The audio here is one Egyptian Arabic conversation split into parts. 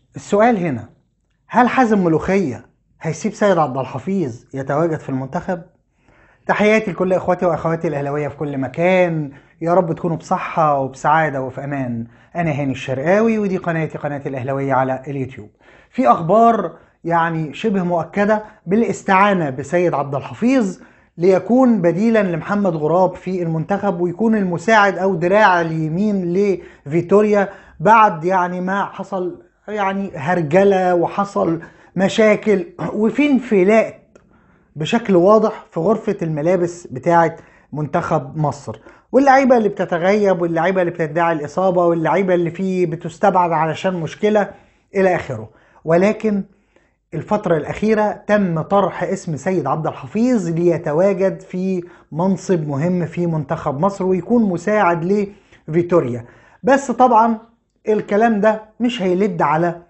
السؤال هنا هل حازم ملوخية هيسيب سيد عبد الحفيظ يتواجد في المنتخب؟ تحياتي لكل اخواتي واخواتي الاهلاويه في كل مكان يا رب تكونوا بصحه وبسعاده وفي امان انا هاني الشرقاوي ودي قناتي قناه الاهلاويه على اليوتيوب في اخبار يعني شبه مؤكده بالاستعانه بسيد عبد الحفيظ ليكون بديلا لمحمد غراب في المنتخب ويكون المساعد او دراع اليمين لفيتوريا بعد يعني ما حصل يعني هرجله وحصل مشاكل وفي انفلات بشكل واضح في غرفة الملابس بتاعة منتخب مصر واللعيبة اللي بتتغيب واللعيبة اللي بتدعي الإصابة واللعيبة اللي فيه بتستبعد علشان مشكلة إلى آخره ولكن الفترة الأخيرة تم طرح اسم سيد عبد الحفيظ ليتواجد في منصب مهم في منتخب مصر ويكون مساعد لفيتوريا بس طبعا الكلام ده مش هيلد على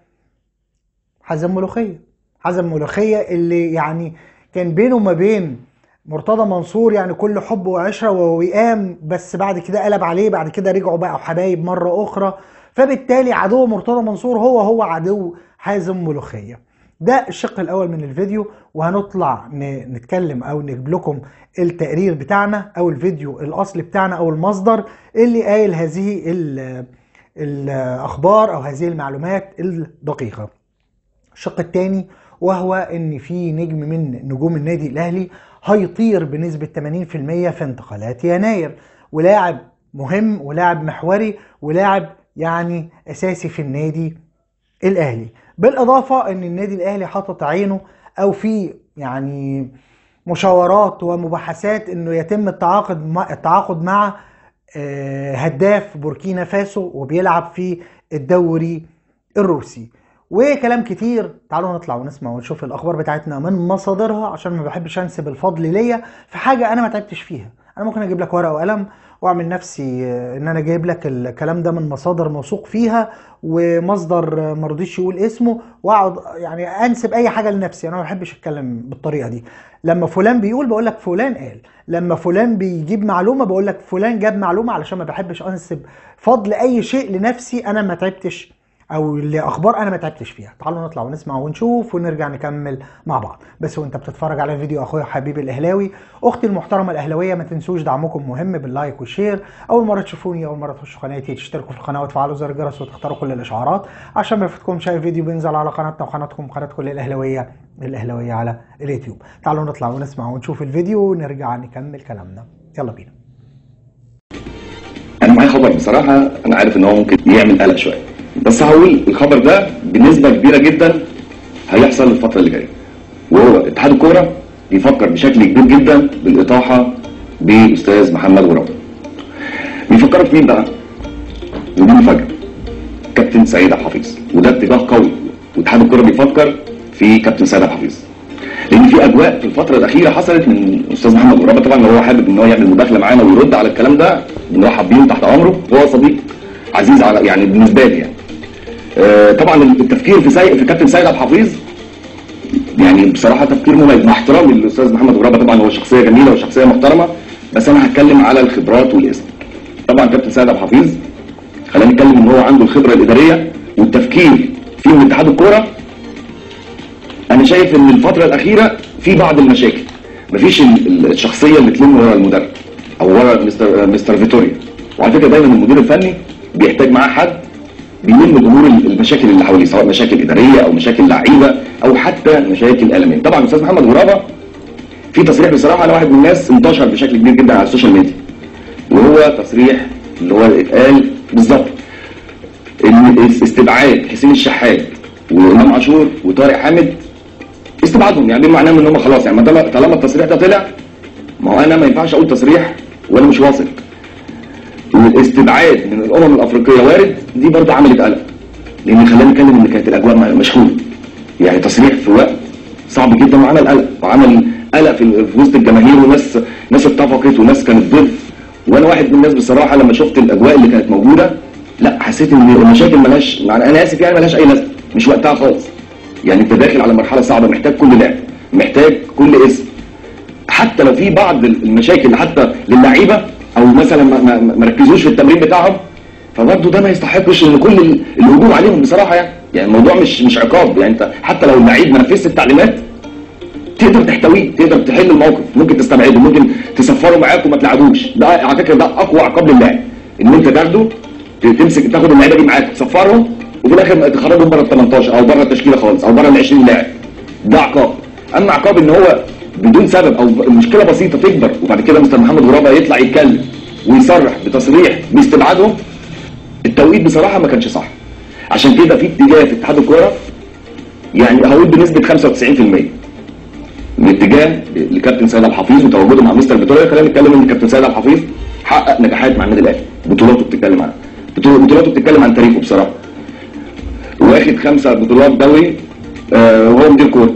حزم ملوخية حزم ملوخية اللي يعني كان بينه وما بين مرتضى منصور يعني كل حب وعشرة ووئام بس بعد كده قلب عليه بعد كده رجعوا بقوا حبايب مرة أخرى فبالتالي عدو مرتضى منصور هو هو عدو حازم ملوخية ده الشق الأول من الفيديو وهنطلع نتكلم أو نجيب لكم التقرير بتاعنا أو الفيديو الأصلي بتاعنا أو المصدر اللي قايل هذه الأخبار أو هذه المعلومات الدقيقة الشق الثاني وهو ان في نجم من نجوم النادي الاهلي هيطير بنسبه 80% في انتقالات يناير ولاعب مهم ولاعب محوري ولاعب يعني اساسي في النادي الاهلي بالاضافه ان النادي الاهلي حاطط عينه او في يعني مشاورات ومباحثات انه يتم التعاقد مع التعاقد مع هداف بوركينا فاسو وبيلعب في الدوري الروسي وكلام كتير تعالوا نطلع ونسمع ونشوف الاخبار بتاعتنا من مصادرها عشان ما بحبش انسب الفضل ليا في حاجه انا ما تعبتش فيها انا ممكن اجيب لك ورقه وقلم واعمل نفسي ان انا جايب لك الكلام ده من مصادر موثوق فيها ومصدر ما رضيش يقول اسمه واقعد يعني انسب اي حاجه لنفسي انا ما بحبش اتكلم بالطريقه دي لما فلان بيقول بقول لك فلان قال لما فلان بيجيب معلومه بقول لك فلان جاب معلومه علشان ما بحبش انسب فضل اي شيء لنفسي انا ما تعبتش او لاخبار انا ما تعبتش فيها تعالوا نطلع ونسمع ونشوف ونرجع نكمل مع بعض بس وانت بتتفرج على الفيديو اخويا حبيبي الاهلاوي اختي المحترمه الاهلاويه ما تنسوش دعمكم مهم باللايك والشير اول مره تشوفوني اول مره تخشوا قناتي تشتركوا في القناه وتفعلوا زر الجرس وتختاروا كل الاشعارات عشان ما يفوتكمش اي فيديو بينزل على قناتنا وقناتكم قناه كل الاهلاويه الاهلاويه على اليوتيوب تعالوا نطلع ونسمع ونشوف الفيديو ونرجع نكمل كلامنا يلا بينا انا معايا خبر بصراحه انا عارف ان هو ممكن يعمل قلق شويه بس هقول الخبر ده بنسبه كبيره جدا هيحصل الفتره اللي جايه وهو اتحاد الكوره بيفكر بشكل كبير جدا بالاطاحه باستاذ محمد غراب بيفكروا في مين بقى؟ ودي مفاجاه كابتن سيد عبد الحفيظ وده اتجاه قوي واتحاد الكوره بيفكر في كابتن سيد عبد الحفيظ لان في اجواء في الفتره الاخيره حصلت من استاذ محمد غرابه طبعا هو حابب ان هو يعمل مداخله معانا ويرد على الكلام ده بنرحب بيه تحت امره وهو صديق عزيز على يعني بالنسبه لي يعني آه طبعا التفكير في سي... في كابتن سيد عبد الحفيظ يعني بصراحه تفكير مميز مع احترامي للاستاذ محمد غرابه طبعا هو شخصيه جميله وشخصيه محترمه بس انا هتكلم على الخبرات والاسم طبعا كابتن سيد عبد الحفيظ خلينا نتكلم ان هو عنده الخبره الاداريه والتفكير في من اتحاد الكوره انا شايف ان الفتره الاخيره في بعض المشاكل مفيش الشخصيه اللي تلم ورا المدرب او ورا مستر مستر فيتوريا وعلى فكره دايما المدير الفني بيحتاج معاه حد بيلم جمهور المشاكل اللي حواليه سواء مشاكل اداريه او مشاكل لعيبه او حتى مشاكل اعلاميه طبعا الاستاذ محمد غرابه في تصريح بصراحه على واحد من الناس انتشر بشكل كبير جدا على السوشيال ميديا وهو تصريح اللي هو اتقال بالظبط ان استبعاد حسين الشحات وامام عاشور وطارق حامد استبعادهم يعني معناه ان هم خلاص يعني طالما التصريح ده طلع ما هو انا ما ينفعش اقول تصريح وانا مش واثق الاستبعاد من الامم الافريقيه وارد دي برضه عملت قلق لان خلينا نتكلم ان كانت الاجواء مشحونه يعني تصريح في وقت صعب جدا وعمل قلق وعمل قلق في وسط الجماهير وناس ناس اتفقت وناس كانت ضد وانا واحد من الناس بصراحه لما شفت الاجواء اللي كانت موجوده لا حسيت ان المشاكل ملهاش انا اسف يعني ملهاش اي لازمه مش وقتها خالص يعني انت داخل على مرحله صعبه محتاج كل لاعب محتاج كل اسم حتى لو في بعض المشاكل حتى للعيبه او مثلا ما, ما, ما ركزوش في التمرين بتاعهم فبرضه ده ما يستحقش ان كل ال- الهجوم عليهم بصراحه يعني يعني الموضوع مش مش عقاب يعني انت حتى لو اللعيب ما نفذش التعليمات تقدر تحتويه تقدر تحل الموقف ممكن تستبعده ممكن تسفره معاك وما تلعبوش ده على فكره ده اقوى عقاب للاعب ان انت تاخده ت- تمسك تاخد اللعيبه دي معاك تسفرهم وفي الاخر تخرجهم بره ال 18 او بره التشكيله خالص او بره ال 20 لاعب ده عقاب اما عقاب ان هو بدون سبب او مشكله بسيطه تكبر وبعد كده مستر محمد غرابه يطلع يتكلم ويصرح بتصريح باستبعادهم التوقيت بصراحه ما كانش صح عشان كده في اتجاه في اتحاد الكوره يعني هقول بنسبه 95% الاتجاه لكابتن سيد عبد الحفيظ وتواجده مع مستر فيتوريا خلينا نتكلم ان كابتن سيد عبد الحفيظ حقق نجاحات مع النادي الاهلي بطولاته بتتكلم عنها بطول- بطولاته بتتكلم عن تاريخه بصراحه واخد خمسه بطولات دوري آه وهو مدير كوره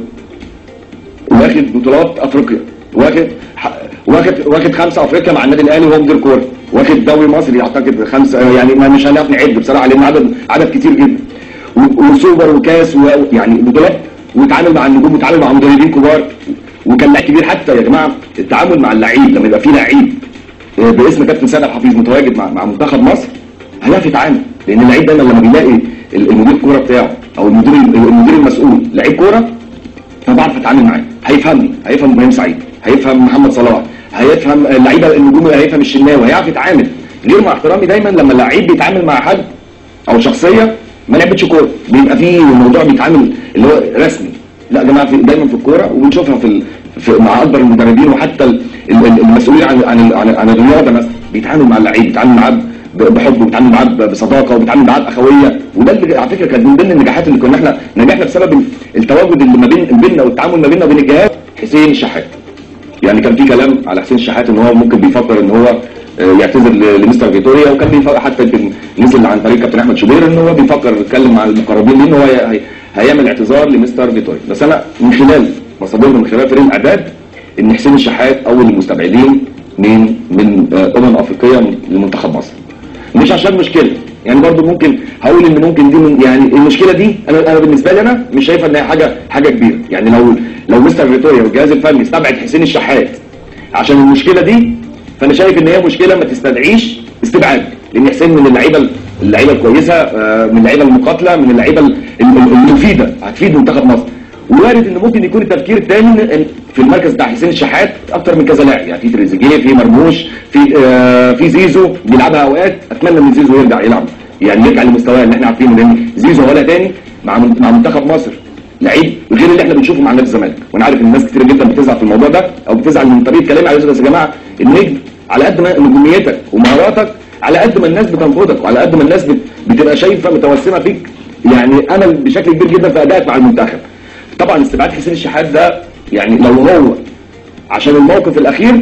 واخد بطولات افريقيا واخد ح- واخد واخد خمسه افريقيا مع النادي الاهلي وهو مدير كوره واخد دوري مصري اعتقد خمسه آه، يعني ما مش هنعرف نعد بصراحه لان عدد عدد كتير جدا و- وسوبر وكاس ويعني بطولات ويتعامل مع النجوم ويتعامل مع مدربين كبار وكان لعيب كبير حتى يا جماعه التعامل مع اللعيب لما يبقى في لعيب آه، باسم كابتن سيد عبد الحفيظ متواجد مع مع منتخب مصر هيعرف يتعامل لان اللعيب دايما لما بيلاقي ال- المدير الكوره بتاعه او المدير المدير المسؤول لعيب كوره انا بعرف اتعامل معاه هيفهمني هيفهم ابراهيم سعيد هيفهم محمد صلاح هيفهم اللعيبه النجوم هيفهم الشناوي هيعرف يتعامل غير مع احترامي دايما لما اللعيب بيتعامل مع حد او شخصيه ما لعبتش كوره بيبقى فيه الموضوع بيتعامل اللي هو رسمي لا يا جماعه في دايما في الكوره وبنشوفها في, ال... في مع اكبر المدربين وحتى ال... ال- ال- المسؤولين عن عن ال- عن, عن الرياضه مثلا بيتعاملوا مع اللعيب بيتعاملوا معاه ب- بحب وبيتعاملوا معاه ب- بصداقه وبيتعاملوا معاه باخويه وده اللي على فكره كانت من ضمن النجاحات اللي كنا احنا نجحنا بسبب ال- التواجد اللي ما بين بيننا والتعامل ما بيننا وبين الجهاز حسين الشحات يعني كان في كلام على حسين الشحات ان هو ممكن بيفكر ان هو آه، يعتذر ل- لمستر فيتوريا وكان بيفكر حتى يمكن نزل عن طريق كابتن احمد شوبير ان هو بيفكر يتكلم مع المقربين ليه ان هو هي- هي- هيعمل اعتذار لمستر فيتوريا بس انا من خلال مصادرنا من خلال فريق الاعداد ان حسين الشحات اول المستبعدين من من آه، امم افريقيه لمنتخب مصر مش عشان مشكله يعني برضو ممكن هقول ان ممكن دي من يعني المشكله دي انا انا بالنسبه لي انا مش شايفها ان هي حاجه حاجه كبيره يعني لو لو مستر فيتوريا والجهاز الفني استبعد حسين الشحات عشان المشكله دي فانا شايف ان هي مشكله ما تستدعيش استبعاد لان حسين من اللعيبه اللعيبه الكويسه آه، من اللعيبه المقاتله من اللعيبه ال- ال- المفيده هتفيد منتخب مصر وارد ان ممكن يكون التفكير الثاني في المركز بتاع حسين الشحات اكتر من كذا لاعب يعني في تريزيجيه في مرموش في آه في زيزو بيلعبها اوقات اتمنى ان زيزو يرجع يلعب يعني يرجع لمستواه اللي احنا عارفينه لان زيزو ولا تاني مع من- مع منتخب مصر لعيب غير اللي احنا بنشوفه مع نادي الزمالك وانا عارف ان الناس كتير جدا بتزعل في الموضوع ده او بتزعل من طريقه كلامي على بس يا جماعه النجم على قد ما نجوميتك ومهاراتك على قد ما الناس بتنقدك وعلى قد ما الناس بت- بتبقى شايفه متوسمه فيك يعني امل بشكل كبير جدا في ادائك مع المنتخب طبعا استبعاد حسين الشحات ده يعني لو هو عشان الموقف الاخير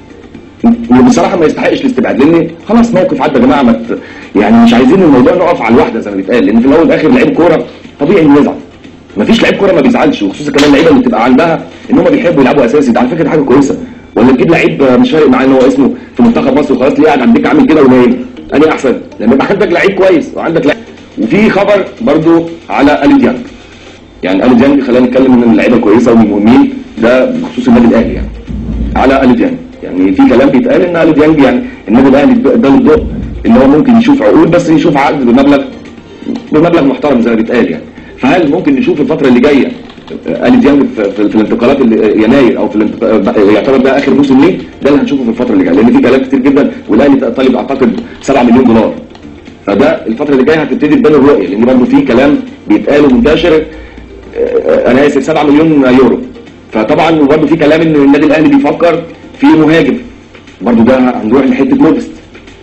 بصراحه ما يستحقش الاستبعاد لان خلاص موقف عدى يا جماعه ما ت- يعني مش عايزين الموضوع نقف على الواحده زي ما بيتقال لان في الاول والاخر لعيب كوره طبيعي انه يزعل ما فيش لعيب كوره ما بيزعلش وخصوصا كمان اللعيبه اللي بتبقى عندها ان هم بيحبوا يلعبوا اساسي ده على فكره دي حاجه كويسه ولا تجيب لعيب مش فارق معاه ان هو اسمه في منتخب مصر وخلاص ليه قاعد عندك عامل كده ونايم اني احسن لما يبقى عندك لعيب كويس وعندك لعيب وفي خبر برضو على الي ديانج يعني الي ديانج خلينا نتكلم ان اللعيبه كويسه ومن المهمين ده بخصوص النادي الاهلي يعني على الي ديانج يعني في كلام بيتقال ان الي ديانج يعني النادي الاهلي ده الضوء ان هو ممكن يشوف عقود بس يشوف عقد بمبلغ بمبلغ محترم زي ما بيتقال يعني فهل ممكن نشوف الفتره اللي جايه آه، الي ديانج في, في, في الانتقالات اللي يناير او في الانتق- يعتبر ده اخر موسم ليه ده اللي هنشوفه في الفتره اللي جايه لان في كلام كتير جدا والاهلي طالب اعتقد 7 مليون دولار فده الفتره اللي جايه هتبتدي تبان الرؤيه لان برضه في كلام بيتقال ومنتشر آه، انا اسف 7 مليون يورو فطبعا برضه في كلام ان النادي الاهلي بيفكر في مهاجم برضه ده هنروح لحته مودست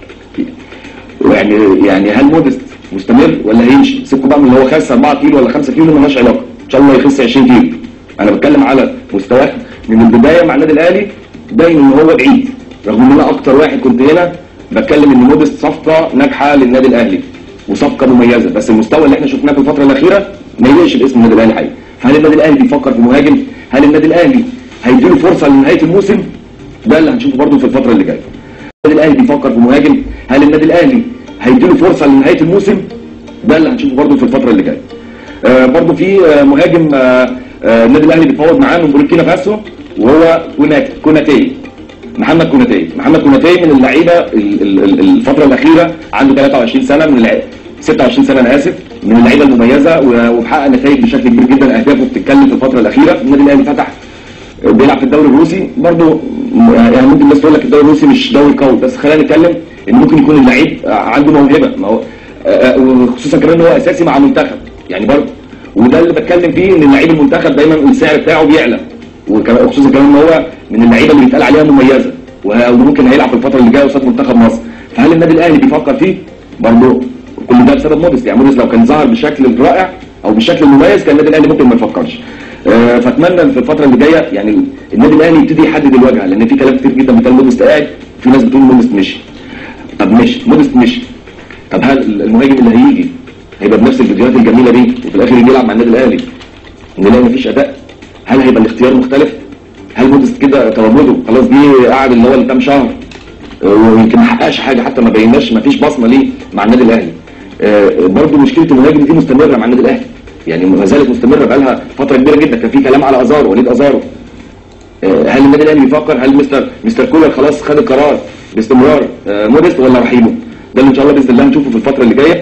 يعني يعني هل مودست مستمر ولا هيمشي سيبكم بقى من اللي هو خس 4 كيلو ولا 5 كيلو مالهاش علاقه ان شاء الله يخس 20 كيلو انا بتكلم على مستواه من البدايه مع النادي الاهلي باين ان هو بعيد رغم ان انا اكتر واحد كنت هنا بتكلم ان مودست صفقه ناجحه للنادي الاهلي وصفقه مميزه بس المستوى اللي احنا شفناه في الفتره الاخيره ما يليقش باسم النادي الاهلي حقيقي فهل النادي الاهلي بيفكر في مهاجم هل النادي الاهلي هيديله فرصه لنهايه الموسم ده اللي هنشوفه برضه في الفتره اللي جايه النادي الاهلي بيفكر في مهاجم هل النادي الاهلي هيديله فرصه لنهايه الموسم ده اللي هنشوفه برضه في الفتره اللي جايه آه برضه في آه مهاجم آه آه النادي الاهلي بيتفاوض معاه من بوركينا فاسو وهو كونات كوناتي محمد كوناتي محمد كوناتي من اللعيبه ال- ال- ال- الفتره الاخيره عنده 23 سنه من اللعيبه 26 سنه انا اسف من اللعيبه المميزه و- وبحقق نتائج بشكل كبير جدا اهدافه بتتكلم في الفتره الاخيره النادي الاهلي فتح بيلعب في الدوري الروسي برضه يعني ممكن الناس تقول لك الدوري الروسي مش دوري قوي بس خلينا نتكلم ان ممكن يكون اللعيب عنده موهبه ما هو وخصوصا كمان ان هو اساسي مع منتخب يعني برضه وده اللي بتكلم فيه ان اللعيب المنتخب دايما السعر بتاعه بيعلى وكمان- وخصوصا كمان ان هو من اللعيبه اللي بيتقال عليها مميزه وه- وممكن هيلعب في الفتره اللي جايه قصاد منتخب مصر فهل النادي الاهلي بيفكر فيه؟ برضه كل ده بسبب موديست يعني موديست لو كان ظهر بالشكل الرائع او بالشكل المميز كان النادي الاهلي ممكن ما يفكرش آه، فاتمنى في الفتره اللي جايه يعني النادي الاهلي يبتدي يحدد الواجهه لان في كلام كتير جدا بيتقال موديست قاعد في ناس بتقول موديست مشي طب مشي موديست مشي طب هل المهاجم اللي هيجي هيبقى بنفس الفيديوهات الجميله دي وفي الاخر يجي يلعب مع النادي الاهلي نلاقي مفيش اداء هل هيبقى الاختيار مختلف؟ هل موديست كده تواجده خلاص جه قعد اللي هو الكام شهر آه، ويمكن ما حققش حاجه حتى ما بيناش ما فيش بصمه ليه مع النادي الاهلي آه، برضه مشكله المهاجم دي مستمره مع النادي الاهلي يعني ما زالت مستمره بقالها فتره كبيره جدا كان في كلام على ازارو وليد ازارو آه، هل النادي الاهلي بيفكر هل مستر مستر كولر خلاص خد القرار باستمرار آه، موديست ولا رحيله ده اللي ان شاء الله باذن الله نشوفه في الفتره اللي جايه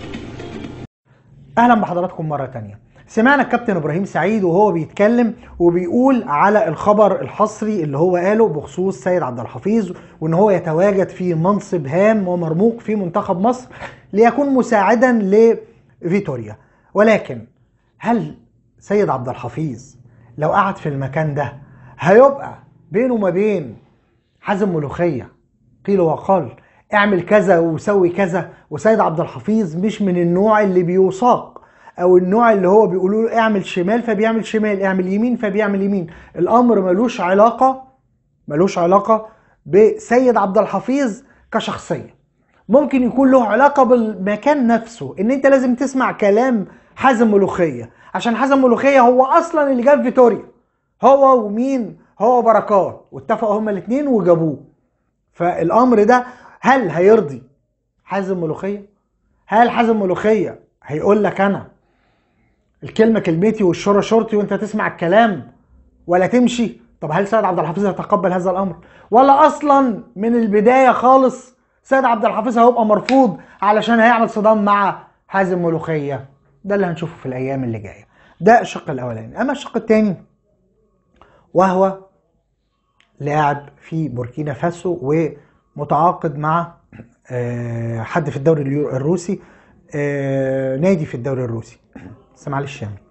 اهلا بحضراتكم مره تانية سمعنا الكابتن ابراهيم سعيد وهو بيتكلم وبيقول على الخبر الحصري اللي هو قاله بخصوص سيد عبد الحفيظ وان هو يتواجد في منصب هام ومرموق في منتخب مصر ليكون مساعدا لفيتوريا ولكن هل سيد عبد الحفيظ لو قعد في المكان ده هيبقى بينه وما بين حازم ملوخيه قيل وقال اعمل كذا وسوي كذا وسيد عبد الحفيظ مش من النوع اللي بيساق او النوع اللي هو بيقولوا له اعمل شمال فبيعمل شمال اعمل يمين فبيعمل يمين الامر ملوش علاقه ملوش علاقه بسيد عبد الحفيظ كشخصيه ممكن يكون له علاقه بالمكان نفسه ان انت لازم تسمع كلام حازم ملوخيه عشان حازم ملوخيه هو اصلا اللي جاب فيتوريا هو ومين هو بركات واتفقوا هما الاثنين وجابوه فالامر ده هل هيرضي حازم ملوخيه هل حازم ملوخيه هيقول لك انا الكلمه كلمتي والشوره شورتي وانت تسمع الكلام ولا تمشي طب هل سيد عبد الحفيظ هيتقبل هذا الامر ولا اصلا من البدايه خالص سيد عبد الحفيظ هيبقى مرفوض علشان هيعمل صدام مع حازم ملوخيه ده اللي هنشوفه في الايام اللي جايه ده الشق الاولاني اما الشق الثاني وهو لاعب في بوركينا فاسو ومتعاقد مع آه، حد في الدوري اليو- الروسي آه، نادي في الدوري الروسي بس معلش يعني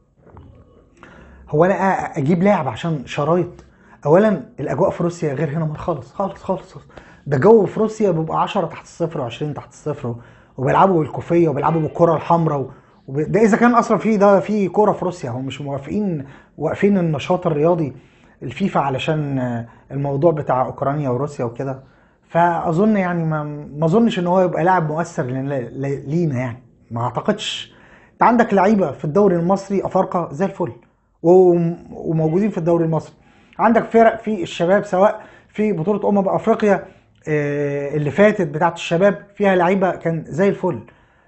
هو انا أ- اجيب لاعب عشان شرايط اولا الاجواء في روسيا غير هنا خالص خالص خالص خالص. ده جو في روسيا بيبقى 10 تحت الصفر و20 تحت الصفر وبيلعبوا بالكوفيه وبيلعبوا بالكره الحمراء وب... ده اذا كان اصلا في ده في كوره في روسيا هم مش موافقين واقفين النشاط الرياضي الفيفا علشان آه، الموضوع بتاع اوكرانيا وروسيا وكده فاظن يعني ما ما اظنش ان هو يبقى لاعب مؤثر لن- ل- لينا يعني ما اعتقدش انت عندك لعيبه في الدوري المصري افارقه زي الفل وم- وموجودين في الدوري المصري عندك فرق في الشباب سواء في بطوله امم افريقيا آه، اللي فاتت بتاعه الشباب فيها لعيبه كان زي الفل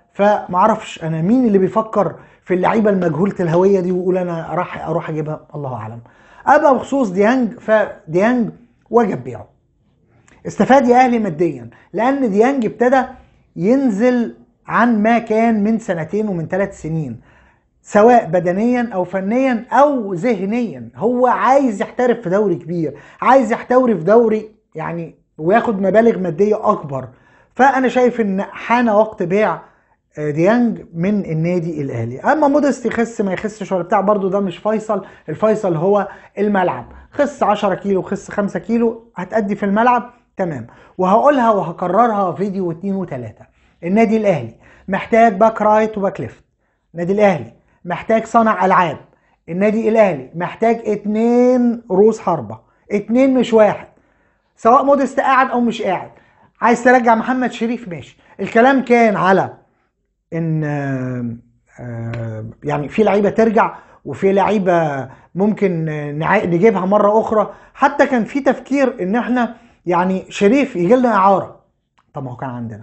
فمعرفش انا مين اللي بيفكر في اللعيبه المجهوله الهويه دي ويقول انا راح اروح اجيبها الله اعلم اما بخصوص ديانج فديانج وجب بيعه استفاد يا اهلي ماديا لان ديانج ابتدى ينزل عن ما كان من سنتين ومن ثلاث سنين سواء بدنيا او فنيا او ذهنيا هو عايز يحترف في دوري كبير عايز يحترف في دوري يعني وياخد مبالغ ماديه اكبر فانا شايف ان حان وقت بيع آه، ديانج من النادي الاهلي اما مودست يخس ما يخسش ولا بتاع برضو ده مش فيصل الفيصل هو الملعب خس 10 كيلو خس 5 كيلو هتأدي في الملعب تمام وهقولها وهكررها فيديو واثنين وثلاثه النادي الاهلي محتاج باك رايت وباك ليفت النادي الاهلي محتاج صانع العاب النادي الاهلي محتاج اتنين رؤوس حربه اتنين مش واحد سواء مودست قاعد او مش قاعد عايز ترجع محمد شريف ماشي الكلام كان على ان آه، آه، يعني في لعيبه ترجع وفي لعيبه ممكن آه، نع- نجيبها مره اخرى حتى كان في تفكير ان احنا يعني شريف يجي لنا اعاره طب ما هو كان عندنا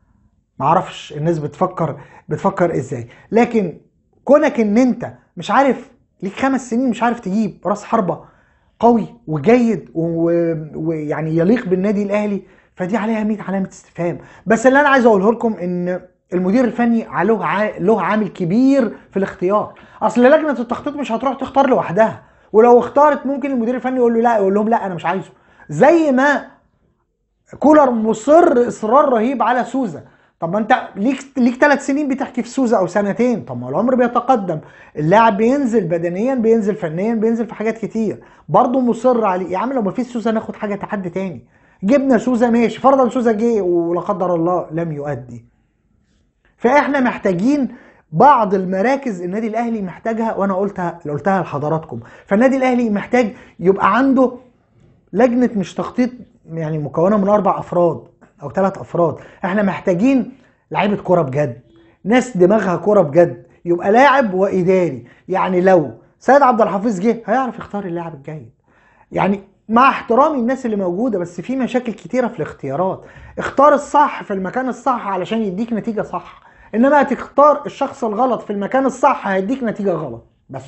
معرفش الناس بتفكر بتفكر ازاي لكن كونك ان انت مش عارف ليك خمس سنين مش عارف تجيب راس حربه قوي وجيد و- ويعني يليق بالنادي الاهلي فدي عليها 100 علامه استفهام بس اللي انا عايز اقوله لكم ان المدير الفني له ع- له عامل كبير في الاختيار اصل لجنه التخطيط مش هتروح تختار لوحدها ولو اختارت ممكن المدير الفني يقول له لا يقول لهم لا انا مش عايزه زي ما كولر مصر اصرار رهيب على سوزا طب ما انت ليك ليك ثلاث سنين بتحكي في سوزا او سنتين طب ما العمر بيتقدم اللاعب بينزل بدنيا بينزل فنيا بينزل في حاجات كتير برضه مصر عليه يا عم لو ما فيش سوزا ناخد حاجه حد تاني جبنا سوزا ماشي فرضا سوزا جه ولا قدر الله لم يؤدي فاحنا محتاجين بعض المراكز النادي الاهلي محتاجها وانا قلتها قلتها لحضراتكم فالنادي الاهلي محتاج يبقى عنده لجنه مش تخطيط يعني مكونه من اربع افراد او ثلاث افراد احنا محتاجين لعيبه كوره بجد ناس دماغها كوره بجد يبقى لاعب واداري يعني لو سيد عبد الحفيظ جه هيعرف يختار اللاعب الجيد يعني مع احترامي الناس اللي موجوده بس في مشاكل كتيره في الاختيارات اختار الصح في المكان الصح علشان يديك نتيجه صح انما تختار الشخص الغلط في المكان الصح هيديك نتيجه غلط بس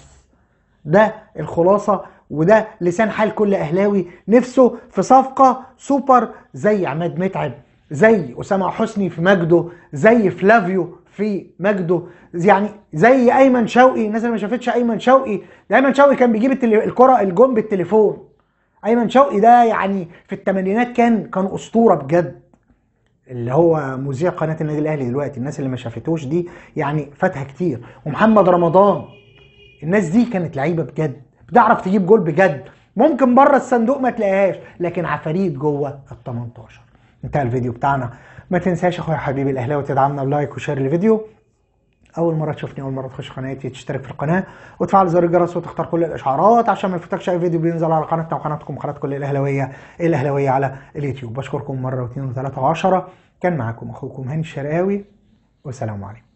ده الخلاصة وده لسان حال كل أهلاوي نفسه في صفقة سوبر زي عماد متعب زي أسامة حسني في مجده زي فلافيو في مجده يعني زي أيمن شوقي الناس اللي ما شافتش أيمن شوقي ده أيمن شوقي كان بيجيب التلي... الكرة الجون بالتليفون أيمن شوقي ده يعني في الثمانينات كان كان أسطورة بجد اللي هو مذيع قناة النادي الأهلي دلوقتي الناس اللي ما شافتوش دي يعني فاتها كتير ومحمد رمضان الناس دي كانت لعيبه بجد بتعرف تجيب جول بجد ممكن بره الصندوق ما تلاقيهاش لكن عفاريت جوه ال 18 انتهى الفيديو بتاعنا ما تنساش اخويا حبيبي الاهلاوي تدعمنا بلايك وشير الفيديو اول مره تشوفني اول مره تخش قناتي تشترك في القناه وتفعل زر الجرس وتختار كل الاشعارات عشان ما يفوتكش اي فيديو بينزل على قناتنا وقناتكم قناه كل الاهلاويه الاهلاويه على اليوتيوب بشكركم مره واثنين وثلاثه وعشره كان معاكم اخوكم هاني الشرقاوي والسلام عليكم